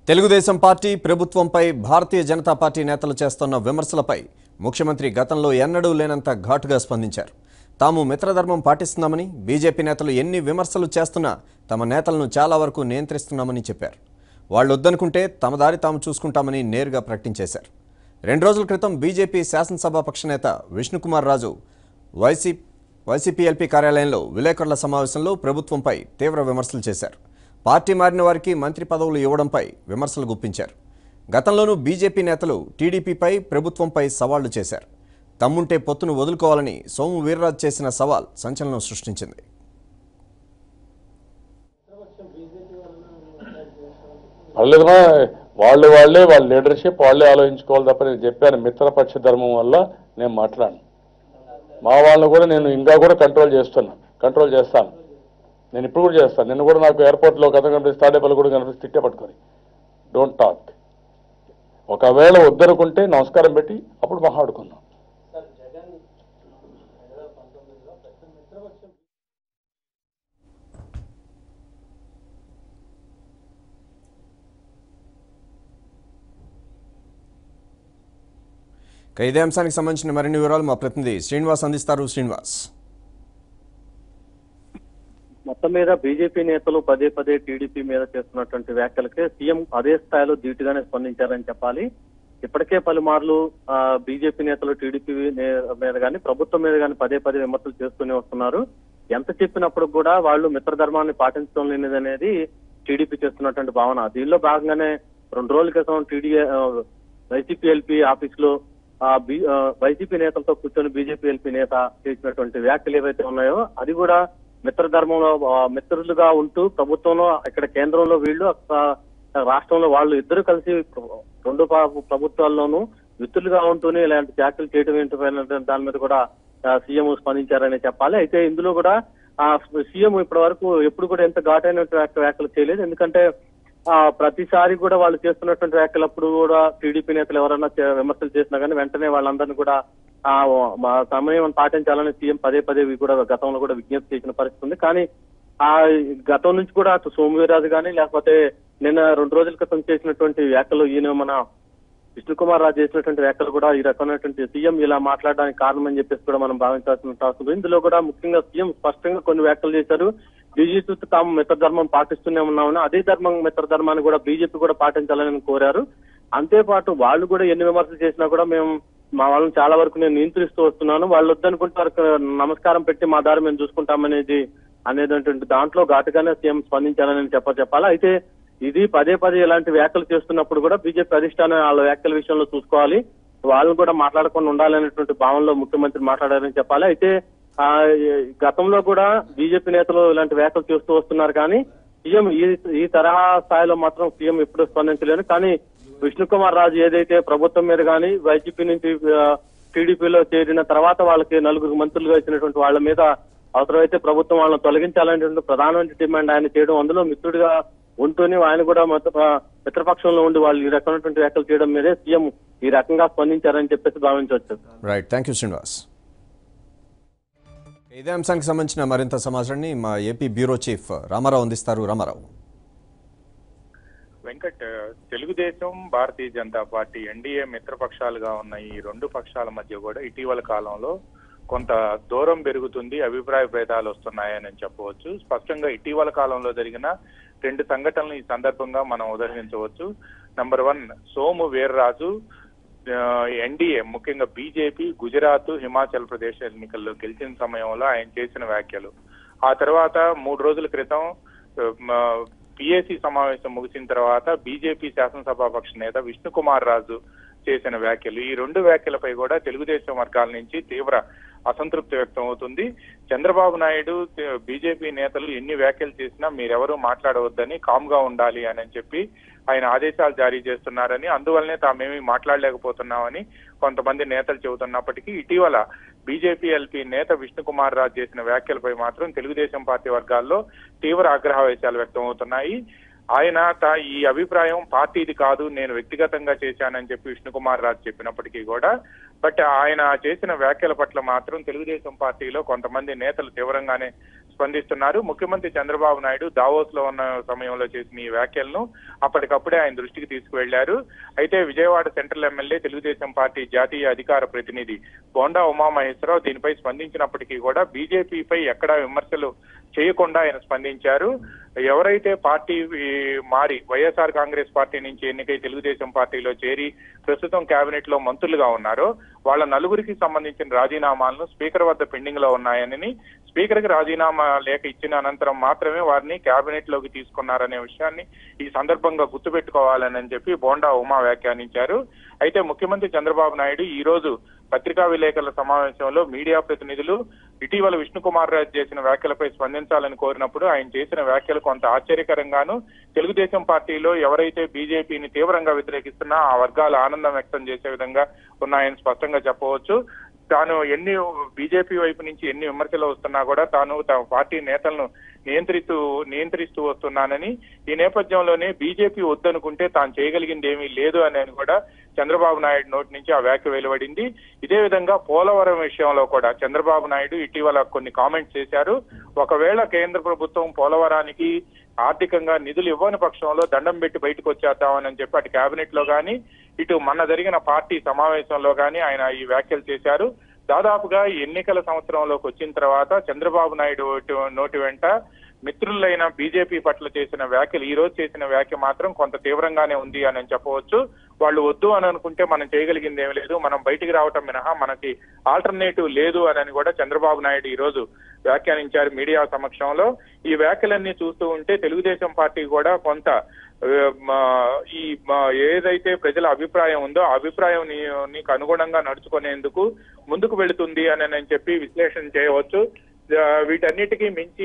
Telugu Desam party ప్రభుత్వంపై భారతీయ Janata party నేతలు చేస్తున్న విమర్శలపై ముఖ్యమంత్రి గతంలో ఎన్నడూ లేనంత ఘాటుగా స్పందించారు తాము మిత్రధర్మం పాటిస్తున్నామని బీజేపీ నేతలు ఎన్ని విమర్శలు చేస్తున్నా తమ నేతలను చాలా వరకు నియంత్రిస్తున్నామని చెప్పారు వాళ్ళు వద్దనుకుంటే తమ దారి తాము చూసుకుంటామని నేరుగా ప్రకటించేశారు రెండు రోజుల క్రితం బీజేపీ శాసనసభాపక్ష నేత విష్ణుకుమార్ రాజు వైసీ వైసీపీఎల్పీ కార్యాలయంలో విలేకరుల సమావేశంలో ప్రభుత్వంపై తీవ్ర విమర్శలు చేశారు పార్టీ మారిన వారికి మంత్రి పదవులు ఇవ్వడంపై విమర్శలు గుప్పించారు గతంలోనూ బీజేపీ నేతలు టీడీపీపై ప్రభుత్వంపై సవాళ్లు చేశారు తమ్ముంటే పొత్తును వదులుకోవాలని సోము వీర్రాజు చేసిన సవాల్ సంచలనం సృష్టించింది పర్లేదమ్మా వాళ్ళు వాళ్ళే వాళ్ళ లీడర్షిప్ వాళ్ళే ఆలోచించుకోవాలి తప్ప నేను చెప్పాను మిత్రపక్ష ధర్మం వల్ల నేను మాట్లాడను మా వాళ్ళని కూడా నేను ఇంకా కూడా కంట్రోల్ చేస్తున్నా కంట్రోల్ చేస్తాను నేను ఇప్పుడు కూడా చేస్తాను నిన్ను కూడా నాకు ఎయిర్పోర్ట్లో కథ కనిపిస్తే తాడేపల్లి కూడా కనిపిస్తే తిట్టే పట్టుకొని డోంట్ టాక్ ఒకవేళ వద్దనుకుంటే నమస్కారం పెట్టి అప్పుడు మాట్లాడుకుందాం ఇక ఇదే అంశానికి సంబంధించిన మరిన్ని వివరాలు మా ప్రతినిధి శ్రీనివాస్ అందిస్తారు శ్రీనివాస్ మొత్తం మీద బీజేపీ నేతలు పదే పదే టీడీపీ మీద చేస్తున్నటువంటి వ్యాఖ్యలకే సీఎం అదే స్థాయిలో ధీటుగానే స్పందించారని చెప్పాలి ఇప్పటికే పలుమార్లు ఆ, బీజేపీ నేతలు టీడీపీ నే- మీద కానీ ప్రభుత్వం మీద కానీ పదే పదే విమర్శలు చేస్తూనే వస్తున్నారు ఎంత చెప్పినప్పుడు కూడా వాళ్ళు మిత్రధర్మాన్ని పాటించడం లేనిదనేది టీడీపీ చేస్తున్నటువంటి భావన దీనిలో భాగంగానే రెండు రోజుల క్రితం టీడీ వైసీపీ ఎల్పీ ఆఫీస్ లో ఆ బి- ఆ, వైసీపీ నేతలతో కూర్చొని బీజేపీ ఎల్పీ నేత చేసినటువంటి వ్యాఖ్యలు ఏవైతే ఉన్నాయో అది కూడా మిత్రధర్మంలో ఆ, మిత్రులుగా ఉంటూ ప్రభుత్వంలో ఇక్కడ కేంద్రంలో వీళ్ళు ఆ, రాష్ట్రంలో వాళ్ళు ఇద్దరు కలిసి రెండు పా- ప్రభుత్వాల్లోనూ మిత్రులుగా ఉంటూనే ఇలాంటి వ్యాఖ్యలు చేయడం ఏంటి దాని మీద కూడా సీఎం స్పందించారని చెప్పాలి అయితే ఇందులో కూడా ఆ సీఎం ఇప్పటి వరకు ఎప్పుడు కూడా ఎంత ఘాటైన వ్యాఖ్యలు చేయలేదు ఎందుకంటే ఆ ప్రతిసారి కూడా వాళ్ళు చేస్తున్నటువంటి వ్యాఖ్యలప్పుడు కూడా టీడీపీ నేతలు ఎవరైనా చే- విమర్శలు చేసినా కానీ వెంటనే వాళ్ళందరినీ కూడా ఆ మా సమయం పాటించాలని సీఎం పదే పదే ఇవి కూడా గతంలో కూడా విజ్ఞప్తి చేసిన పరిస్థితి ఉంది కానీ ఆ గతం నుంచి కూడా అటు సోమవీరాజు కానీ లేకపోతే నిన్న రెండు రోజుల క్రితం చేసినటువంటి వ్యాఖ్యలు ఈయన మన విష్ణుకుమార్ రాజు చేసినటువంటి వ్యాఖ్యలు కూడా ఈ రకమైనటువంటి సీఎం ఇలా మాట్లాడడానికి కారణం అని చెప్పేసి కూడా మనం భావించాల్సిన అవసరం ఉంది. ఇందులో కూడా ముఖ్యంగా సీఎం స్పష్టంగా కొన్ని వ్యాఖ్యలు చేశారు బీజేపీతో తాము మిత్రధర్మం పాటిస్తూనే ఉన్నామని అదే ధర్మం మిత్రధర్మాన్ని కూడా బీజేపీ కూడా పాటించాలని కోరారు అంతేపాటు వాళ్ళు కూడా ఎన్ని విమర్శలు చేసినా కూడా మేము మా వాళ్ళని చాలా వరకు నేను నియంత్రిస్తూ వస్తున్నాను వాళ్ళు వద్దనుకుంటే వారికి నమస్కారం పెట్టి మా దారి మేము చూసుకుంటామనేది అనేటువంటి దాంట్లో ఘాటుగానే సీఎం స్పందించాలని చెప్ప చెప్పాలి అయితే ఇది పదే పదే ఇలాంటి వ్యాఖ్యలు చేస్తున్నప్పుడు కూడా బీజేపీ అధిష్టానం వాళ్ళ వ్యాఖ్యల విషయంలో చూసుకోవాలి వాళ్ళని కూడా మాట్లాడకుండా ఉండాలనేటువంటి భావనలో ముఖ్యమంత్రి మాట్లాడారని చెప్పాలి అయితే ఆ ఈ గతంలో కూడా బీజేపీ నేతలు ఇలాంటి వ్యాఖ్యలు చేస్తూ వస్తున్నారు కానీ సీఎం ఈ ఈ తరహా స్థాయిలో మాత్రం సీఎం ఎప్పుడూ స్పందించలేరు కానీ విష్ణుకుమార్ రాజు ఏదైతే ప్రభుత్వం మీద కానీ వైసీపీ నుంచి ఆ, టీడీపీలో చేరిన తర్వాత వాళ్ళకి నలుగురు మంత్రులుగా ఇచ్చినటువంటి వాళ్ళ మీద అవసరమైతే ప్రభుత్వం వాళ్ళని తొలగించాలనేటువంటి ప్రధానమైన డిమాండ్ ఆయన చేయడం అందులో మిత్రుడిగా ఉంటూనే ఆయన కూడా మిత్ర- ఆ, మిత్రపక్షంలో ఉండి వాళ్ళు ఈ రకమైనటువంటి వ్యాఖ్యలు చేయడం మీదే సీఎం ఈ రకంగా స్పందించారని చెప్పేసి భావించవచ్చు రైట్ థ్యాంక్ యూ శ్రీనివాస్ ఇదే అంశానికి సంబంధించిన మరింత సమాచారాన్ని మా ఏపీ బ్యూరో చీఫ్ రామారావు అందిస్తారు రామారావు వెంకట్ తెలుగుదేశం భారతీయ జనతా పార్టీ ఎన్డీఏ మిత్రపక్షాలుగా ఉన్న ఈ రెండు పక్షాల మధ్య కూడా ఇటీవల కాలంలో కొంత దూరం పెరుగుతుంది అభిప్రాయ భేదాలు వస్తున్నాయని చెప్పవచ్చు స్పష్టంగా ఇటీవల కాలంలో జరిగిన రెండు సంఘటనలు ఈ సందర్భంగా మనం ఉదహరించవచ్చు number one Somu Veerraju NDA ముఖ్యంగా బీజేపీ గుజరాత్ హిమాచల్ ప్రదేశ్ ఎన్నికల్లో గెలిచిన సమయంలో ఆయన చేసిన వ్యాఖ్యలు ఆ తర్వాత మూడు రోజుల క్రితం పిఏసి సమావేశం ముగిసిన తర్వాత బీజేపీ శాసనసభాపక్ష నేత విష్ణుకుమార్ రాజు చేసిన వ్యాఖ్యలు ఈ రెండు వ్యాఖ్యలపై కూడా తెలుగుదేశం వర్గాల నుంచి తీవ్ర అసంతృప్తి వ్యక్తం అవుతుంది చంద్రబాబు నాయుడు తే- బీజేపీ నేతలు ఎన్ని వ్యాఖ్యలు చేసినా మీరెవరూ మాట్లాడవద్దని కామ్ గా ఉండాలి అని చెప్పి ఆయన ఆదేశాలు జారీ చేస్తున్నారని అందువల్లనే తామేమీ మాట్లాడలేకపోతున్నామని కొంతమంది నేతలు చెబుతున్నప్పటికీ ఇటీవల బీజేపీ ఎల్పీ నేత విష్ణుకుమార్ రాజు చేసిన వ్యాఖ్యలపై మాత్రం తెలుగుదేశం పార్టీ వర్గాల్లో తీవ్ర ఆగ్రహవేశాలు వ్యక్తం అవుతున్నాయి ఆయన తా- ఈ అభిప్రాయం పార్టీది కాదు నేను వ్యక్తిగతంగా చేశానని చెప్పి విష్ణుకుమార్ రాజు చెప్పినప్పటికీ కూడా బట్ ఆయన చేసిన వ్యాఖ్యల పట్ల మాత్రం తెలుగుదేశం పార్టీలో కొంతమంది నేతలు తీవ్రంగానే స్పందిస్తున్నారు ముఖ్యమంత్రి చంద్రబాబు నాయుడు దావోస్ లో ఉన్న సమయంలో చేసిన ఈ వ్యాఖ్యలను అప్పటికప్పుడే ఆయన దృష్టికి తీసుకువెళ్లారు అయితే Vijayawada central MLA Telugu Desam party జాతీయ అధికార ప్రతినిధి బోండా ఉమామహేశ్వరరావు దీనిపై స్పందించినప్పటికీ కూడా బీజేపీపై ఎక్కడా విమర్శలు చేయకుండా ఆయన స్పందించారు ఎవరైతే పార్టీ ఈ, మారి వైఎస్ఆర్ కాంగ్రెస్ పార్టీ నుంచి ఎన్నికై తెలుగుదేశం పార్టీలో చేరి ప్రస్తుతం కేబినెట్ లో మంత్రులుగా ఉన్నారో వాళ్ళ నలుగురికి సంబంధించిన రాజీనామాలను స్పీకర్ వద్ద పెండింగ్ లో ఉన్నాయని స్పీకర్ కి రాజీనామా లేఖ ఇచ్చిన అనంతరం మాత్రమే వారిని కేబినెట్ లోకి తీసుకున్నారనే విషయాన్ని ఈ సందర్భంగా గుర్తుపెట్టుకోవాలని చెప్పి బోండా ఉమా వ్యాఖ్యానించారు అయితే ముఖ్యమంత్రి చంద్రబాబు నాయుడు ఈ రోజు పత్రికా విలేకరుల సమావేశంలో మీడియా ప్రతినిధులు ఇటీవల విష్ణుకుమార్ రాజు చేసిన వ్యాఖ్యలపై స్పందించాలని కోరినప్పుడు ఆయన చేసిన వ్యాఖ్యలు కొంత ఆశ్చర్యకరంగాను తెలుగుదేశం పార్టీలో ఎవరైతే బీజేపీని తీవ్రంగా వ్యతిరేకిస్తున్నా ఆ వర్గాలు ఆనందం వ్యక్తం చేసే విధంగా ఉన్నాయని స్పష్టంగా చెప్పవచ్చు తాను ఎన్ని బీజేపీ వైపు నుంచి ఎన్ని విమర్శలు వస్తున్నా కూడా తాను తమ పార్టీ నేతలను నియంత్రిస్తూ నియంత్రిస్తూ వస్తున్నానని ఈ నేపథ్యంలోనే బీజేపీ వద్దనుకుంటే తాను చేయగలిగింది ఏమీ లేదు అని అని కూడా చంద్రబాబు నాయుడు నోటి నుంచి ఆ వ్యాఖ్య వెలువడింది ఇదే విధంగా పోలవరం విషయంలో కూడా చంద్రబాబు నాయుడు ఇటీవల కొన్ని కామెంట్స్ చేశారు ఒకవేళ కేంద్ర ప్రభుత్వం పోలవరానికి ఆర్థికంగా నిధులు ఇవ్వని పక్షంలో దండం పెట్టి బయటకు వచ్చేద్దామని చెప్పి అటు కేబినెట్ లో గాని ఇటు మొన్న జరిగిన పార్టీ సమావేశంలో గాని ఆయన ఈ వ్యాఖ్యలు చేశారు దాదాపుగా ఈ ఎన్నికల సంవత్సరంలోకి వచ్చిన తర్వాత చంద్రబాబు నాయుడు నోటి- నోటి వెంట మిత్రులైన బీజేపీ పట్ల చేసిన వ్యాఖ్యలు ఈ రోజు చేసిన వ్యాఖ్య మాత్రం కొంత తీవ్రంగానే ఉంది అని చెప్పవచ్చు వాళ్ళు వద్దు అని అనుకుంటే మనం చేయగలిగింది ఏమీ లేదు మనం బయటికి రావటం మినహా మనకి ఆల్టర్నేటివ్ లేదు అని కూడా చంద్రబాబు నాయుడు ఈ రోజు వ్యాఖ్యానించారు మీడియా సమక్షంలో ఈ వ్యాఖ్యలన్నీ చూస్తూ ఉంటే తెలుగుదేశం పార్టీ కూడా కొంత ఆ, మా, ఈ మా, ఏదైతే ప్రజల అభిప్రాయం ఉందో ఆ అభిప్రాయం ని- నీకు అనుగుణంగా నడుచుకునేందుకు ముందుకు వెళుతుంది అని నేను చెప్పి విశ్లేషణ చేయవచ్చు ఆ, వీటన్నిటికీ మించి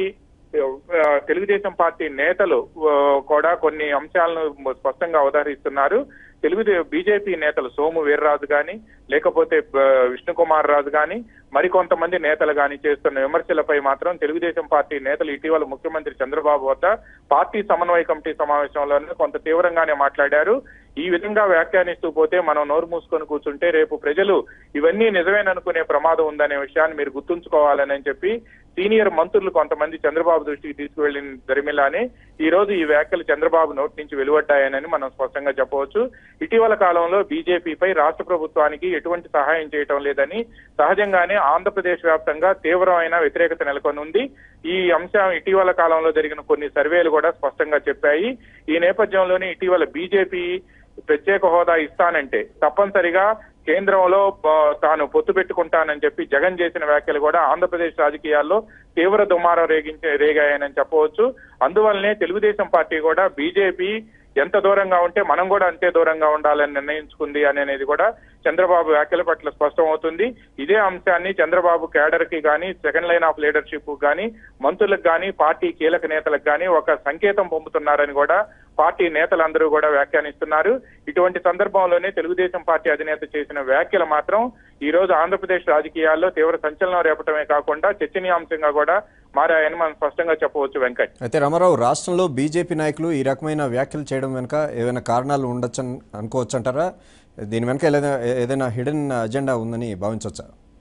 ఆ, తెలుగుదేశం పార్టీ నేతలు ఆ, కూడా కొన్ని అంశాలను స్పష్టంగా ఉదాహరిస్తున్నారు తెలుగు బీజేపీ నేతలు సోము వీర్రాజు గాని లేకపోతే ఆ, విష్ణుకుమార్ రాజు గాని మరికొంతమంది నేతలు గాని చేస్తున్న విమర్శలపై మాత్రం తెలుగుదేశం పార్టీ నేతలు ఇటీవల ముఖ్యమంత్రి చంద్రబాబు వద్ద పార్టీ సమన్వయ కమిటీ సమావేశంలోనే కొంత తీవ్రంగానే మాట్లాడారు ఈ విధంగా వ్యాఖ్యానిస్తూ పోతే మనం నోరు మూసుకొని కూర్చుంటే రేపు ప్రజలు ఇవన్నీ నిజమేననుకునే ప్రమాదం ఉందనే విషయాన్ని మీరు గుర్తుంచుకోవాలని చెప్పి సీనియర్ మంత్రులు కొంతమంది చంద్రబాబు దృష్టికి తీసుకువెళ్లిన దరిమిలానే ఈ రోజు ఈ వ్యాఖ్యలు చంద్రబాబు నోటి నుంచి వెలువడ్డాయనని మనం స్పష్టంగా చెప్పవచ్చు ఇటీవల కాలంలో బీజేపీపై రాష్ట్ర ప్రభుత్వానికి ఎటువంటి సహాయం చేయటం లేదని సహజంగానే ఆంధ్రప్రదేశ్ వ్యాప్తంగా తీవ్రమైన వ్యతిరేకత నెలకొని ఉంది ఈ అంశం ఇటీవల కాలంలో జరిగిన కొన్ని సర్వేలు కూడా స్పష్టంగా చెప్పాయి ఈ నేపథ్యంలోనే ఇటీవల బీజేపీ ప్రత్యేక హోదా ఇస్తానంటే తప్పనిసరిగా కేంద్రంలో ఆ, తాను పొత్తు పెట్టుకుంటానని చెప్పి జగన్ చేసిన వ్యాఖ్యలు కూడా ఆంధ్రప్రదేశ్ రాజకీయాల్లో తీవ్ర దుమారం రేగించే రేగాయని చెప్పవచ్చు అందువల్లనే తెలుగుదేశం పార్టీ కూడా బీజేపీ ఎంత దూరంగా ఉంటే మనం కూడా అంతే దూరంగా ఉండాలని నిర్ణయించుకుంది అనేది కూడా చంద్రబాబు వ్యాఖ్యల పట్ల స్పష్టం అవుతుంది ఇదే అంశాన్ని చంద్రబాబు కేడర్ కి గానీ సెకండ్ లైన్ ఆఫ్ లీడర్షిప్ గానీ మంత్రులకు గానీ పార్టీ కీలక నేతలకు గానీ ఒక సంకేతం పంపుతున్నారని కూడా పార్టీ నేతలందరూ కూడా వ్యాఖ్యానిస్తున్నారు ఇటువంటి సందర్భంలోనే తెలుగుదేశం పార్టీ అధినేత చేసిన వ్యాఖ్యలు మాత్రం ఈ రోజు ఆంధ్రప్రదేశ్ రాజకీయాల్లో తీవ్ర సంచలనం రేపటమే కాకుండా చర్చనీయాంశంగా కూడా మారాయని మనం స్పష్టంగా చెప్పవచ్చు వెంకట్ అయితే రామారావు రాష్ట్రంలో బీజేపీ నాయకులు ఈ రకమైన వ్యాఖ్యలు చేయడం వెనుక ఏమైనా కారణాలు ఉండొచ్చు అనుకోవచ్చు అంటారా దీని వెనుక ఏదైనా ఏదైనా హిడెన్ అజెండా ఉందని భావించవచ్చా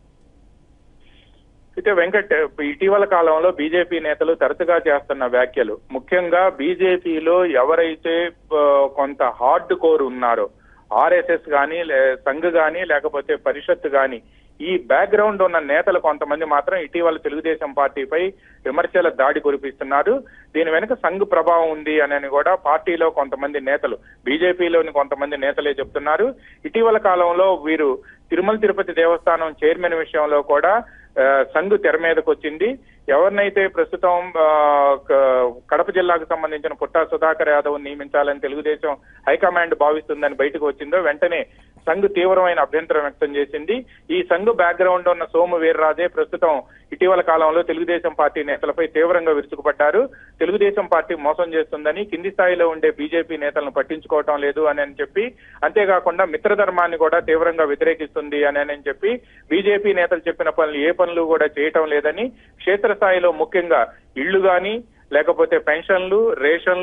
అయితే వెంకట్ ఇటీవల కాలంలో బీజేపీ నేతలు తరచుగా చేస్తున్న వ్యాఖ్యలు ముఖ్యంగా బీజేపీలో ఎవరైతే ఆ, కొంత హార్డ్ కోర్ ఉన్నారో ఆర్ఎస్ఎస్ గాని లే సంఘ్ గాని లేకపోతే పరిషత్ గాని ఈ బ్యాక్గ్రౌండ్ ఉన్న నేతలు కొంతమంది మాత్రం ఇటీవల తెలుగుదేశం పార్టీపై విమర్శల దాడి కురిపిస్తున్నారు దీని వెనుక సంఘ్ ప్రభావం ఉంది అని కూడా పార్టీలో కొంతమంది నేతలు బీజేపీలోని కొంతమంది నేతలే చెప్తున్నారు ఇటీవల కాలంలో వీరు తిరుమల తిరుపతి దేవస్థానం చైర్మన్ విషయంలో కూడా ఆ, సంఘ్ తెర మీదకి వచ్చింది ఎవరినైతే ప్రస్తుతం ఆ, క- కడప జిల్లాకు సంబంధించిన పుట్టా సుధాకర్ యాదవ్ నియమించాలని తెలుగుదేశం హైకమాండ్ భావిస్తుందని బయటకు వచ్చిందో వెంటనే సంఘ్ తీవ్రమైన అభ్యంతరం వ్యక్తం చేసింది ఈ సంఘ్ బ్యాక్గ్రౌండ్ ఉన్న సోము వీర్రాజే ప్రస్తుతం ఇటీవల కాలంలో తెలుగుదేశం పార్టీ నేతలపై తీవ్రంగా విరుచుకుపడ్డారు తెలుగుదేశం పార్టీ మోసం చేస్తుందని కింది స్థాయిలో ఉండే బీజేపీ నేతలను పట్టించుకోవటం లేదు అని అని చెప్పి అంతేకాకుండా మిత్రధర్మాన్ని కూడా తీవ్రంగా వ్యతిరేకిస్తుంది అని అని చెప్పి బీజేపీ నేతలు చెప్పిన పనులు ఏ పనులు కూడా చేయటం లేదని క్షేత్రస్థాయిలో ముఖ్యంగా ఇళ్లు గాని లేకపోతే పెన్షన్లు రేషన్లు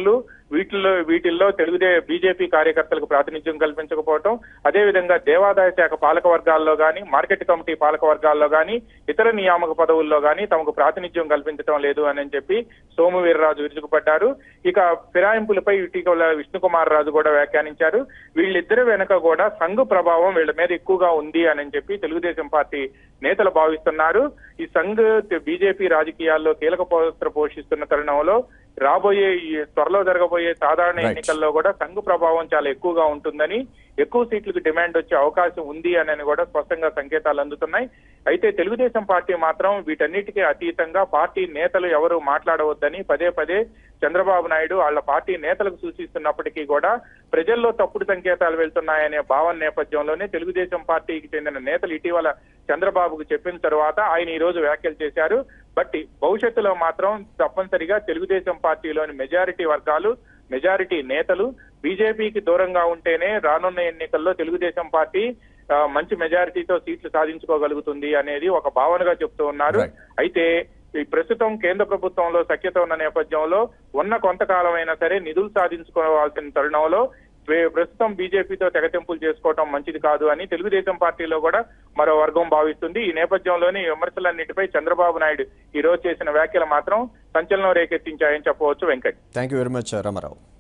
వీటిల్లో వీటిల్లో తెలుగుదే బీజేపీ కార్యకర్తలకు ప్రాతినిధ్యం కల్పించకపోవటం అదేవిధంగా దేవాదాయ శాఖ పాలక వర్గాల్లో గాని మార్కెట్ కమిటీ పాలక వర్గాల్లో గాని ఇతర నియామక పదవుల్లో గాని తమకు ప్రాతినిధ్యం కల్పించడం లేదు అని చెప్పి సోము వీర్రాజు విరుచుకుపడ్డారు ఇక ఫిరాయింపులపై ఇటీవల విష్ణుకుమార్ రాజు కూడా వ్యాఖ్యానించారు వీళ్ళిద్దరి వెనక కూడా సంఘ ప్రభావం వీళ్ళ మీద ఎక్కువగా ఉంది అని చెప్పి తెలుగుదేశం పార్టీ నేతలు భావిస్తున్నారు ఈ సంఘ్ బీజేపీ రాజకీయాల్లో కీలక పాత్ర పోషిస్తున్న తరుణంలో రాబోయే ఈ త్వరలో జరగబోయే సాధారణ Right. ఎన్నికల్లో కూడా సంఘ ప్రభావం చాలా ఎక్కువగా ఉంటుందని ఎక్కువ సీట్లకు డిమాండ్ వచ్చే అవకాశం ఉంది అని కూడా స్పష్టంగా సంకేతాలు అందుతున్నాయి అయితే తెలుగుదేశం పార్టీ మాత్రం వీటన్నిటికీ అతీతంగా పార్టీ నేతలు ఎవరు మాట్లాడవద్దని పదే పదే చంద్రబాబు నాయుడు వాళ్ళ పార్టీ నేతలకు సూచిస్తున్నప్పటికీ కూడా ప్రజల్లో తప్పుడు సంకేతాలు వెళ్తున్నాయనే భావన నేపథ్యంలోనే తెలుగుదేశం పార్టీకి చెందిన నేతలు ఇటీవల చంద్రబాబుకు చెప్పిన తర్వాత ఆయన ఈ రోజు వ్యాఖ్యలు చేశారు బట్ భవిష్యత్తులో మాత్రం తప్పనిసరిగా తెలుగుదేశం పార్టీలోని మెజారిటీ వర్గాలు మెజారిటీ నేతలు బీజేపీకి దూరంగా ఉంటేనే రానున్న ఎన్నికల్లో తెలుగుదేశం పార్టీ ఆ, మంచి మెజారిటీతో సీట్లు సాధించుకోగలుగుతుంది అనేది ఒక భావనగా చెప్తూ ఉన్నారు Right. అయితే ఈ ప్రస్తుతం కేంద్ర ప్రభుత్వంలో సఖ్యత ఉన్న నేపథ్యంలో ఉన్న కొంతకాలం అయినా సరే నిధులు సాధించుకోవాల్సిన తరుణంలో ప్రే- ప్రస్తుతం బీజేపీతో తెగతెంపులు చేసుకోవటం మంచిది కాదు అని తెలుగుదేశం పార్టీలో కూడా మరో వర్గం భావిస్తుంది ఈ నేపథ్యంలోనే ఈ విమర్శలన్నిటిపై చంద్రబాబు నాయుడు ఈ రోజు చేసిన వ్యాఖ్యలు మాత్రం సంచలనం రేకెత్తించాయని చెప్పవచ్చు Venkat thank you very much Ramarao